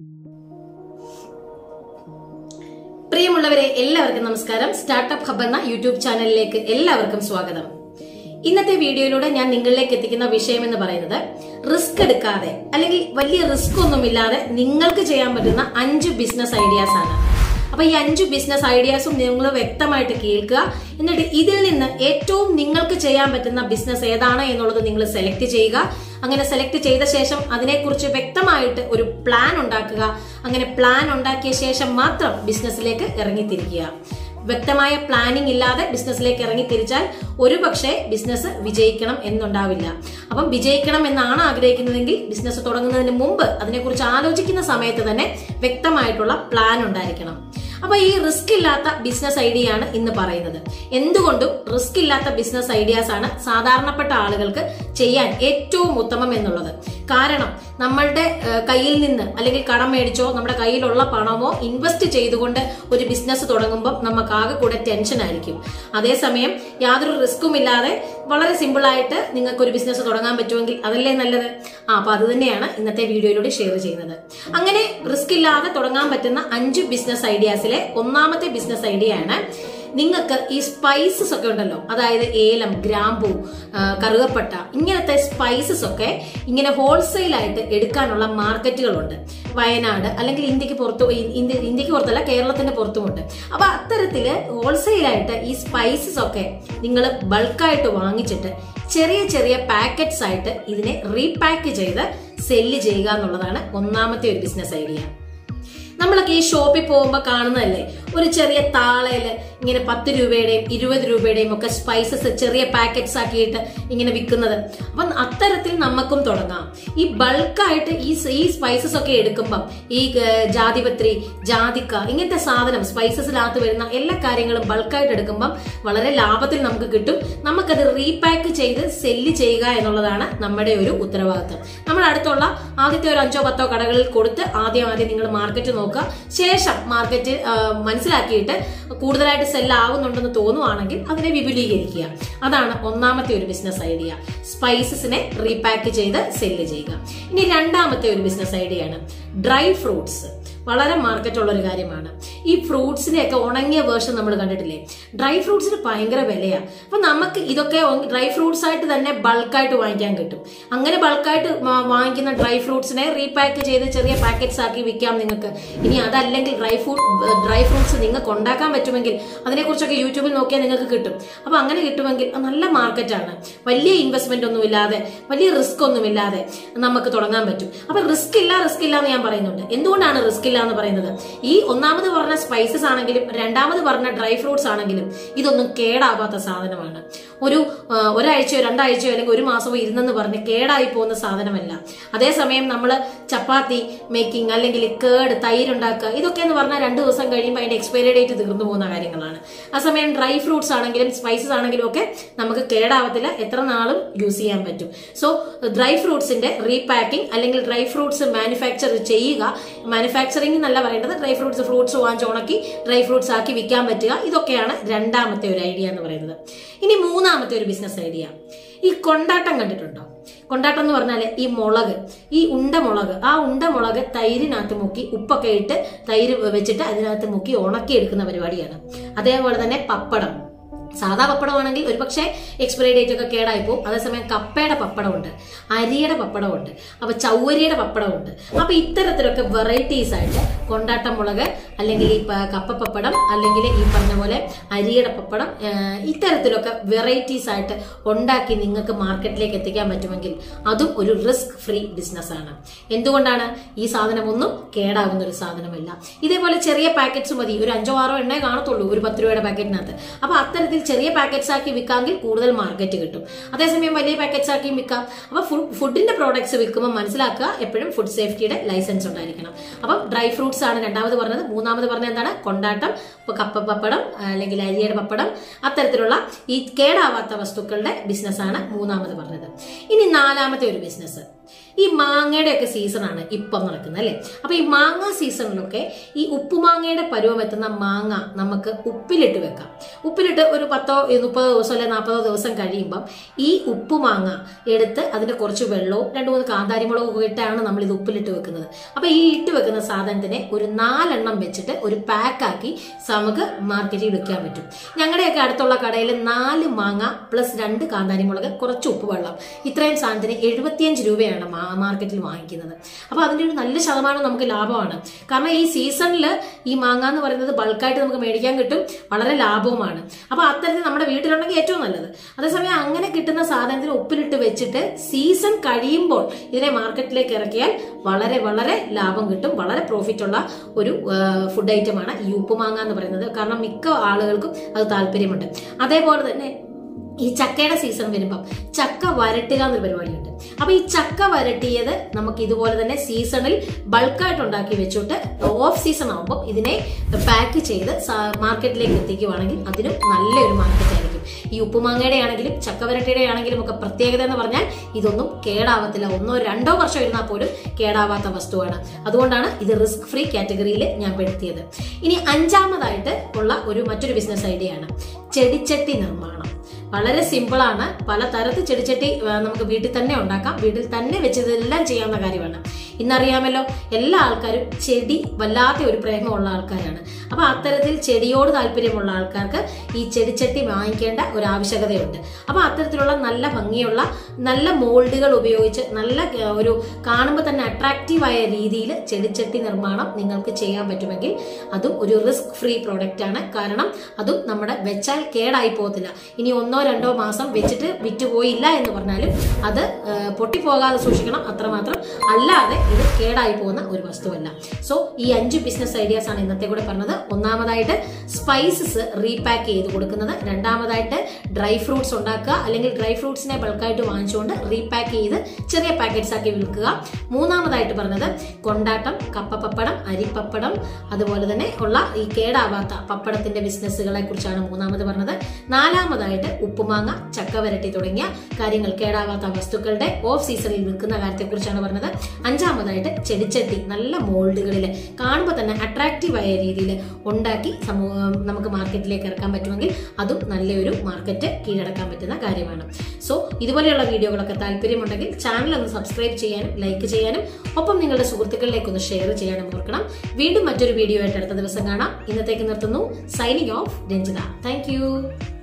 പ്രിയമുള്ളവരെ എല്ലാവർക്കും നമസ്കാരം സ്റ്റാർട്ടപ്പ് ഹബ് എന്ന യൂട്യൂബ് ചാനലിലേക്ക് എല്ലാവർക്കും സ്വാഗതം ഇന്നത്തെ വീഡിയോയിലൂടെ ഞാൻ നിങ്ങളിലേക്ക് എത്തിക്കുന്ന വിഷയം എന്ന് പറയുന്നത് റിസ്ക് എടുക്കാതെ അല്ലെങ്കിൽ വലിയ റിസ്ക് ഒന്നുമില്ലാതെ നിങ്ങൾക്ക് ചെയ്യാൻ പറ്റുന്ന അഞ്ച് ബിസിനസ് ഐഡിയാസ് ആണ് അപ്പൊ ഈ അഞ്ച് ബിസിനസ് ഐഡിയാസും നിങ്ങൾ വ്യക്തമായിട്ട് കേൾക്കുക എന്നിട്ട് ഇതിൽ നിന്ന് ഏറ്റവും നിങ്ങൾക്ക് ചെയ്യാൻ പറ്റുന്ന ബിസിനസ് ഏതാണ് എന്നുള്ളത് നിങ്ങൾ സെലക്ട് ചെയ്യുക അങ്ങനെ സെലക്ട് ചെയ്ത ശേഷം അതിനെക്കുറിച്ച് വ്യക്തമായിട്ട് ഒരു പ്ലാൻ ഉണ്ടാക്കുക അങ്ങനെ പ്ലാൻ ഉണ്ടാക്കിയ ശേഷം മാത്രം ബിസിനസ്സിലേക്ക് ഇറങ്ങിത്തിരിക്കുക വ്യക്തമായ പ്ലാനിംഗ് ഇല്ലാതെ ബിസിനസ്സിലേക്ക് ഇറങ്ങി തിരിച്ചാൽ ഒരു പക്ഷേ ബിസിനസ് വിജയിക്കണം എന്നുണ്ടാവില്ല അപ്പം വിജയിക്കണം എന്നാണ് ആഗ്രഹിക്കുന്നതെങ്കിൽ ബിസിനസ് തുടങ്ങുന്നതിന് മുമ്പ് അതിനെക്കുറിച്ച് ആലോചിക്കുന്ന സമയത്ത് തന്നെ വ്യക്തമായിട്ടുള്ള പ്ലാൻ ഉണ്ടായിരിക്കണം അപ്പൊ ഈ റിസ്ക് ഇല്ലാത്ത ബിസിനസ് ഐഡിയ ആണ് ഇന്ന് പറയുന്നത് എന്തുകൊണ്ടും റിസ്ക് ഇല്ലാത്ത ബിസിനസ് ഐഡിയാസ് ആണ് സാധാരണപ്പെട്ട ആളുകൾക്ക് ചെയ്യാൻ ഏറ്റവും ഉത്തമം എന്നുള്ളത് കാരണം നമ്മളുടെ ഏഹ്, കയ്യിൽ നിന്ന് അല്ലെങ്കിൽ കടം മേടിച്ചോ നമ്മുടെ കയ്യിലുള്ള പണമോ ഇൻവെസ്റ്റ് ചെയ്തുകൊണ്ട് ഒരു ബിസിനസ് തുടങ്ങുമ്പോൾ നമുക്ക് ആകെ കൂടെ ടെൻഷൻ ആയിരിക്കും അതേസമയം യാതൊരു റിസ്ക്കും ഇല്ലാതെ വളരെ സിമ്പിൾ ആയിട്ട് നിങ്ങൾക്ക് ഒരു ബിസിനസ് തുടങ്ങാൻ പറ്റുമെങ്കിൽ അതല്ലേ നല്ലത് ആ അപ്പൊ അത് തന്നെയാണ് ഇന്നത്തെ വീഡിയോയിലൂടെ ഷെയർ ചെയ്യുന്നത് അങ്ങനെ റിസ്ക് ഇല്ലാതെ തുടങ്ങാൻ പറ്റുന്ന അഞ്ച് ബിസിനസ് ഐഡിയാസിലെ ഒന്നാമത്തെ ബിസിനസ് ഐഡിയ ആണ് നിങ്ങൾക്ക് ഈ സ്പൈസസ് ഒക്കെ ഉണ്ടല്ലോ അതായത് ഏലം ഗ്രാമ്പു ആ, കറുകപ്പട്ട ഇങ്ങനത്തെ സ്പൈസസ് ഒക്കെ ഇങ്ങനെ ഹോൾസെയിൽ ആയിട്ട് എടുക്കാനുള്ള മാർക്കറ്റുകളുണ്ട് വയനാട് അല്ലെങ്കിൽ ഇന്ത്യക്ക് പുറത്തു ഇ- ഇന്ത്യ ഇന്ത്യക്ക് പുറത്തല്ല കേരളത്തിന്റെ പുറത്തുമുണ്ട് അപ്പൊ അത്തരത്തില് ഹോൾസെയിൽ ആയിട്ട് ഈ സ്പൈസസ് ഒക്കെ നിങ്ങൾ ബൾക്കായിട്ട് വാങ്ങിച്ചിട്ട് ചെറിയ ചെറിയ പാക്കറ്റ്സ് ആയിട്ട് ഇതിനെ റീപാക്ക് ചെയ്ത് സെല്ല് ചെയ്യുക എന്നുള്ളതാണ് ഒന്നാമത്തെ ഒരു ബിസിനസ് ഐഡിയ നമ്മളൊക്കെ ഈ ഷോപ്പിൽ പോകുമ്പോൾ കാണുന്നതല്ലേ ഒരു ചെറിയ താളയില് ഇങ്ങനെ പത്ത് രൂപയുടെയും ഇരുപത് രൂപയുടെയും ഒക്കെ സ്പൈസസ് ചെറിയ പാക്കറ്റ്സ് ആക്കിയിട്ട് ഇങ്ങനെ വിൽക്കുന്നത് അപ്പം അത്തരത്തിൽ നമുക്കും തുടങ്ങാം ഈ ബൾക്കായിട്ട് ഈ ഈ സ്പൈസസ് ഒക്കെ എടുക്കുമ്പം ഈ ഏഹ്, ജാതിപത്രി ജാതിക്ക ഇങ്ങനത്തെ സാധനം സ്പൈസസിനകത്ത് വരുന്ന എല്ലാ കാര്യങ്ങളും ബൾക്കായിട്ട് എടുക്കുമ്പം വളരെ ലാഭത്തിൽ നമുക്ക് കിട്ടും നമുക്കത് റീപാക്ക് ചെയ്ത് സെല്ല് ചെയ്യുക എന്നുള്ളതാണ് നമ്മുടെ ഒരു ഉത്തരവാദിത്തം നമ്മൾ അടുത്തുള്ള ആദ്യത്തെ ഒരു അഞ്ചോ പത്തോ കടകളിൽ കൊടുത്ത് ആദ്യം ആദ്യം നിങ്ങൾ മാർക്കറ്റ് നോക്കുക ശേഷം മാർക്കറ്റ് ആ, മനസ്സിലാക്കിയിട്ട് കൂടുതലായിട്ട് സെല്ല് ആവുന്നുണ്ടെന്ന് തോന്നുവാണെങ്കിൽ അതിനെ വിപുലീകരിക്കുക അതാണ് ഒന്നാമത്തെ ഒരു ബിസിനസ് ഐഡിയ സ്പൈസസിനെ റീപാക്ക് ചെയ്ത് സെല്ല് ചെയ്യുക ഇനി രണ്ടാമത്തെ ഒരു ബിസിനസ് ഐഡിയ ആണ് ഡ്രൈ ഫ്രൂട്ട്സ് വളരെ മാർക്കറ്റ് ഉള്ള ഒരു കാര്യമാണ് ഈ ഫ്രൂട്ട്സിന്റെ ഒക്കെ ഉണങ്ങിയ വേർഷൻ നമ്മൾ കണ്ടിട്ടില്ലേ ഡ്രൈ ഫ്രൂട്ട്സിന് ഭയങ്കര വിലയാണ് അപ്പൊ നമുക്ക് ഇതൊക്കെ ഡ്രൈ ഫ്രൂട്ട്സ് ആയിട്ട് തന്നെ ബൾക്കായിട്ട് വാങ്ങിക്കാൻ കിട്ടും അങ്ങനെ ബൾക്കായിട്ട് വാങ്ങിക്കുന്ന ഡ്രൈ ഫ്രൂട്ട്സിനെ റീപാക്ക് ചെയ്ത് ചെറിയ പാക്കറ്റ്സ് ആക്കി വിൽക്കാം നിങ്ങൾക്ക് ഇനി അതല്ലെങ്കിൽ ഡ്രൈ ഫ്രൂട്ട് ഡ്രൈ ഫ്രൂട്ട്സ് നിങ്ങൾക്ക് ഉണ്ടാക്കാൻ പറ്റുമെങ്കിൽ അതിനെക്കുറിച്ചൊക്കെ യൂട്യൂബിൽ നോക്കിയാൽ നിങ്ങൾക്ക് കിട്ടും അപ്പൊ അങ്ങനെ കിട്ടുമെങ്കിൽ അത് നല്ല മാർക്കറ്റാണ് വലിയ ഇൻവെസ്റ്റ്മെന്റ് ഒന്നും ഇല്ലാതെ വലിയ റിസ്ക് ഒന്നും ഇല്ലാതെ നമുക്ക് തുടങ്ങാൻ പറ്റും അപ്പൊ റിസ്ക് ഇല്ല റിസ്ക് ഇല്ല എന്ന് ഞാൻ പറയുന്നുണ്ട് എന്തുകൊണ്ടാണ് റിസ്ക് ഇല്ല എന്ന് പറയുന്നത് ഈ ഒന്നാമത് പറഞ്ഞ സ്പൈസസ് ആണെങ്കിലും രണ്ടാമത് പറഞ്ഞ ഡ്രൈ ഫ്രൂട്ട്സ് ആണെങ്കിലും ഇതൊന്നും കേടാവാത്ത സാധനമാണ് ഒരു ആ, ഒരാഴ്ചയോ രണ്ടാഴ്ചയോ അല്ലെങ്കിൽ ഒരു മാസമോ ഇരുന്നെന്ന് പറഞ്ഞ് കേടായി പോകുന്ന സാധനമല്ല അതേസമയം നമ്മൾ ചപ്പാത്തി മേക്കിംഗ് അല്ലെങ്കിൽ കേട് തൈര് ഉണ്ടാക്കുക ഇതൊക്കെ എന്ന് പറഞ്ഞാൽ രണ്ട് ദിവസം കഴിയുമ്പോൾ അതിന്റെ എക്സ്പയറി ഡേറ്റ് തീർന്നു പോകുന്ന കാര്യങ്ങളാണ് ആ സമയം ഡ്രൈ ഫ്രൂട്ട്സ് ആണെങ്കിലും സ്പൈസസ് ആണെങ്കിലും ഒക്കെ നമുക്ക് കേടാവത്തില്ല എത്ര നാളും യൂസ് ചെയ്യാൻ പറ്റും സോ ഡ്രൈ ഫ്രൂട്ട്സിന്റെ റീപാക്കിംഗ് അല്ലെങ്കിൽ ഡ്രൈ ഫ്രൂട്ട്സ് മാനുഫാക്ചർ ചെയ്യുക മാനുഫാക്ചറിംഗ് എന്നല്ല പറയേണ്ടത് ഡ്രൈ ഫ്രൂട്ട്സ് ഫ്രൂട്ട്സ് വാങ്ങിച്ച് ഉണക്കി ഡ്രൈ ഫ്രൂട്ട്സ് ആക്കി വിൽക്കാൻ പറ്റുക ഇതൊക്കെയാണ് രണ്ടാമത്തെ ഒരു ഐഡിയ എന്ന് പറയുന്നത് ഇനി മൂന്നാമത്തെ ഒരു ബിസിനസ് ഐഡിയ ഈ കൊണ്ടാട്ടം കണ്ടിട്ടുണ്ടോ കൊണ്ടാട്ടം എന്ന് പറഞ്ഞാൽ ഈ മുളക് ഈ ഉണ്ട മുളക് ആ ഉണ്ട മുളക് തൈരിനകത്ത് മുക്കി ഉപ്പൊക്കെ ഇട്ട് തൈര് വെച്ചിട്ട് അതിനകത്ത് മുക്കി ഉണക്കി എടുക്കുന്ന പരിപാടിയാണ് അതേപോലെ തന്നെ പപ്പടം സാധാ പപ്പടമാണെങ്കിൽ ഒരുപക്ഷെ എക്സ്പയറി ഡേറ്റ് ഒക്കെ കേടായി പോകും അതേസമയം കപ്പയുടെ പപ്പടമുണ്ട് അരിയുടെ പപ്പടമുണ്ട് അപ്പൊ ചൗവരിയുടെ പപ്പടമുണ്ട് അപ്പൊ ഇത്തരത്തിലൊക്കെ വെറൈറ്റീസ് ആയിട്ട് കൊണ്ടാട്ടം മുളക് അല്ലെങ്കിൽ ഈ പ- കപ്പ പപ്പടം അല്ലെങ്കിൽ ഈ പറഞ്ഞ പോലെ അരിയുടെ പപ്പടം ആ, ഇത്തരത്തിലൊക്കെ വെറൈറ്റീസ് ആയിട്ട് ഉണ്ടാക്കി നിങ്ങൾക്ക് മാർക്കറ്റിലേക്ക് എത്തിക്കാൻ പറ്റുമെങ്കിൽ അതും ഒരു റിസ്ക് ഫ്രീ ബിസിനസ് ആണ് എന്തുകൊണ്ടാണ് ഈ സാധനം ഒന്നും കേടാകുന്ന ഒരു സാധനമല്ല ഇതേപോലെ ചെറിയ പാക്കറ്റ്സ് മതി ഒരു അഞ്ചോ ആറോ എണ്ണേ കാണത്തുള്ളൂ ഒരു പത്ത് രൂപയുടെ പാക്കറ്റിനകത്ത് അപ്പൊ അത്തരത്തിൽ ചെറിയ പാക്കറ്റ്സ് ആക്കി വിൽക്കാമെങ്കിൽ കൂടുതൽ മാർക്കറ്റ് കിട്ടും അതേസമയം വലിയ പാക്കറ്റ്സ് ആക്കി വിൽക്കാം അപ്പൊ ഫുഡിന്റെ പ്രോഡക്ട്സ് വിൽക്കുമ്പോൾ മനസ്സിലാക്കുക എപ്പോഴും ഫുഡ് സേഫ്റ്റിയുടെ ലൈസൻസ് ഉണ്ടായിരിക്കണം അപ്പം ഡ്രൈ ഫ്രൂട്ട്സ് ആണ് രണ്ടാമത് പറഞ്ഞത് മൂന്നാമത് പറഞ്ഞത് എന്താണ് കൊണ്ടാട്ടം ഇപ്പൊ കപ്പ പപ്പടം അല്ലെങ്കിൽ അരിയുടെ പപ്പടം അത്തരത്തിലുള്ള ഈ കേടാവാത്ത വസ്തുക്കളുടെ ബിസിനസ് ആണ് മൂന്നാമത് പറഞ്ഞത് ഇനി നാലാമത്തെ ഒരു ബിസിനസ് ഈ മാങ്ങയുടെ ഒക്കെ സീസണാണ് ഇപ്പം നടക്കുന്നത് അല്ലേ അപ്പൊ ഈ മാങ്ങ സീസണിലൊക്കെ ഈ ഉപ്പുമാങ്ങയുടെ പരുവം എത്തുന്ന മാങ്ങ നമുക്ക് ഉപ്പിലിട്ട് വെക്കാം ഉപ്പിലിട്ട് ഒരു പത്തോ മുപ്പതോ ദിവസം അല്ലെ നാൽപ്പതോ ദിവസം കഴിയുമ്പം ഈ ഉപ്പുമാങ്ങ എടുത്ത് അതിന്റെ കുറച്ച് വെള്ളവും രണ്ട് മൂന്ന് കാന്താരിമുളകും ഒക്കെ ഇട്ടാണ് നമ്മൾ ഇത് ഉപ്പിലിട്ട് വെക്കുന്നത് അപ്പൊ ഈ ഇട്ട് വെക്കുന്ന സാധനത്തിനെ ഒരു നാലെണ്ണം വെച്ചിട്ട് ഒരു പാക്കാക്കി നമുക്ക് മാർക്കറ്റിൽ വിൽക്കാൻ പറ്റും ഞങ്ങളുടെയൊക്കെ അടുത്തുള്ള കടയിൽ നാല് മാങ്ങ പ്ലസ് രണ്ട് കാന്താരിമുളക് കുറച്ച് ഉപ്പ് വെള്ളം ഇത്രയും സാധനത്തിന് എഴുപത്തിയഞ്ച് രൂപയാണ് മാ- മാർക്കറ്റിൽ വാങ്ങിക്കുന്നത് അപ്പൊ അതിന്റെ ഒരു നല്ല ശതമാനം നമുക്ക് ലാഭമാണ് കാരണം ഈ സീസണിൽ ഈ മാങ്ങ എന്ന് പറയുന്നത് ബൾക്കായിട്ട് നമുക്ക് മേടിക്കാൻ കിട്ടും വളരെ ലാഭവുമാണ് അപ്പൊ അത്തരത്തിൽ നമ്മുടെ വീട്ടിലുണ്ടെങ്കിൽ ഏറ്റവും നല്ലത് അതേസമയം അങ്ങനെ കിട്ടുന്ന സാധനത്തിന് ഉപ്പിലിട്ട് വെച്ചിട്ട് സീസൺ കഴിയുമ്പോൾ ഇതിനെ മാർക്കറ്റിലേക്ക് ഇറക്കിയാൽ വളരെ വളരെ ലാഭം കിട്ടും വളരെ പ്രോഫിറ്റ് ഉള്ള ഒരു ഫുഡ് ഐറ്റമാണ് ഈ ഉപ്പുമാങ്ങ എന്ന് പറയുന്നത് കാരണം മിക്ക ആളുകൾക്കും അത് താല്പര്യമുണ്ട് അതേപോലെ തന്നെ ഈ ചക്കയുടെ സീസൺ വരുമ്പം ചക്ക വരട്ടുക എന്നൊരു പരിപാടിയുണ്ട് അപ്പൊ ഈ ചക്ക വരട്ടിയത് നമുക്ക് ഇതുപോലെ തന്നെ സീസണിൽ ബൾക്കായിട്ട് ഉണ്ടാക്കി വെച്ചിട്ട് ഓഫ് സീസൺ ആകുമ്പോൾ ഇതിനെ പാക്ക് ചെയ്ത് സ- മാർക്കറ്റിലേക്ക് എത്തിക്കുവാണെങ്കിൽ അതിനും നല്ലൊരു മാർക്കറ്റ് ആയിരിക്കും ഈ ഉപ്പുമാങ്ങയുടെ ആണെങ്കിലും ചക്ക വരട്ടിയുടെ ആണെങ്കിലും ഒക്കെ പ്രത്യേകത എന്ന് പറഞ്ഞാൽ ഇതൊന്നും കേടാവത്തില്ല ഒന്നോ രണ്ടോ വർഷം ഇരുന്നാൽ പോലും കേടാവാത്ത വസ്തുവാണ് അതുകൊണ്ടാണ് ഇത് റിസ്ക് ഫ്രീ കാറ്റഗറിയിൽ ഞാൻ പെടുത്തിയത് ഇനി അഞ്ചാമതായിട്ട് ഉള്ള ഒരു മറ്റൊരു ബിസിനസ് ഐഡിയ ആണ് ചെടിച്ചട്ടി നിർമ്മാണം വളരെ സിമ്പിളാണ് പല തരത്തിൽ ചെടിച്ചട്ടി ആ, നമുക്ക് വീട്ടിൽ തന്നെ ഉണ്ടാക്കാം വീട്ടിൽ തന്നെ വെച്ച് ഇതെല്ലാം ചെയ്യാവുന്ന കാര്യമാണ് ഇന്നറിയാമല്ലോ എല്ലാ ആൾക്കാരും ചെടി വല്ലാത്ത ഒരു പ്രേമമുള്ള ആൾക്കാരാണ് അപ്പൊ അത്തരത്തിൽ ചെടിയോട് താല്പര്യമുള്ള ആൾക്കാർക്ക് ഈ ചെടിച്ചട്ടി വാങ്ങിക്കേണ്ട ഒരു ആവശ്യകതയുണ്ട് അപ്പൊ അത്തരത്തിലുള്ള നല്ല ഭംഗിയുള്ള നല്ല മോൾഡുകൾ ഉപയോഗിച്ച് നല്ല ആ, ഒരു കാണുമ്പോൾ തന്നെ അട്രാക്റ്റീവായ രീതിയിൽ ചെടിച്ചട്ടി നിർമ്മാണം നിങ്ങൾക്ക് ചെയ്യാൻ പറ്റുമെങ്കിൽ അതും ഒരു റിസ്ക് ഫ്രീ പ്രോഡക്റ്റ് ആണ് കാരണം അതും നമ്മുടെ വെച്ചാൽ കേടായി പോകത്തില്ല ഇനി ഒന്നോ രണ്ടോ മാസം വെച്ചിട്ട് വിറ്റുപോയില്ല എന്ന് പറഞ്ഞാലും അത് ആ, പൊട്ടിപ്പോകാതെ സൂക്ഷിക്കണം അത്രമാത്രം അല്ലാതെ ഇത് കേടായി പോകുന്ന ഒരു വസ്തുവല്ല സോ ഈ അഞ്ച് ബിസിനസ് ഐഡിയാസ് ആണ് ഇന്നത്തെ കൂടെ പറഞ്ഞത് ഒന്നാമതായിട്ട് സ്പൈസസ് റീപാക്ക് ചെയ്ത് കൊടുക്കുന്നത് രണ്ടാമതായിട്ട് ഡ്രൈ ഫ്രൂട്ട്സ് ഉണ്ടാക്കുക അല്ലെങ്കിൽ ഡ്രൈ ഫ്രൂട്ട്സിനെ ബൾക്കായിട്ട് വാങ്ങിച്ചുകൊണ്ട് റീപാക്ക് ചെയ്ത് ചെറിയ പാക്കറ്റ്സ് ആക്കി വിൽക്കുക മൂന്നാമതായിട്ട് പറഞ്ഞത് കൊണ്ടാട്ടം കപ്പപ്പപ്പടം അരിപ്പപ്പടം അതുപോലെ തന്നെ ഉള്ള ഈ കേടാവാത്ത പപ്പടത്തിന്റെ ബിസിനസ്സുകളെ കുറിച്ചാണ് മൂന്നാമത് പറഞ്ഞത് നാലാമതായിട്ട് ഉപ്പുമാങ്ങ ചക്ക വരട്ടി തുടങ്ങിയ കാര്യങ്ങൾ കേടാവാത്ത വസ്തുക്കളുടെ ഓഫ് സീസണിൽ വിൽക്കുന്ന കാര്യത്തെക്കുറിച്ചാണ് പറഞ്ഞത് അഞ്ചാമതായിട്ട് ചെടിച്ചട്ടി നല്ല മോൾഡുകളിൽ കാണുമ്പോൾ തന്നെ അട്രാക്റ്റീവായ രീതിയിൽ ഉണ്ടാക്കി സമൂഹം നമുക്ക് മാർക്കറ്റിലേക്ക് ഇറക്കാൻ പറ്റുമെങ്കിൽ അതും നല്ലൊരു മാർക്കറ്റ് കീഴടക്കാൻ പറ്റുന്ന കാര്യമാണ് സോ ഇതുപോലെയുള്ള വീഡിയോകളൊക്കെ താല്പര്യമുണ്ടെങ്കിൽ ചാനൽ ഒന്ന് സബ്സ്ക്രൈബ് ചെയ്യാനും ലൈക്ക് ചെയ്യാനും ഒപ്പം നിങ്ങളുടെ സുഹൃത്തുക്കളിലേക്ക് ഒന്ന് ഷെയർ ചെയ്യാനും ഓർക്കണം വീണ്ടും മറ്റൊരു വീഡിയോ ആയിട്ട് അടുത്ത ദിവസം കാണാം ഇന്നത്തേക്ക് നിർത്തുന്നു സൈനിങ് ഓഫ് രഞ്ജിത താങ്ക്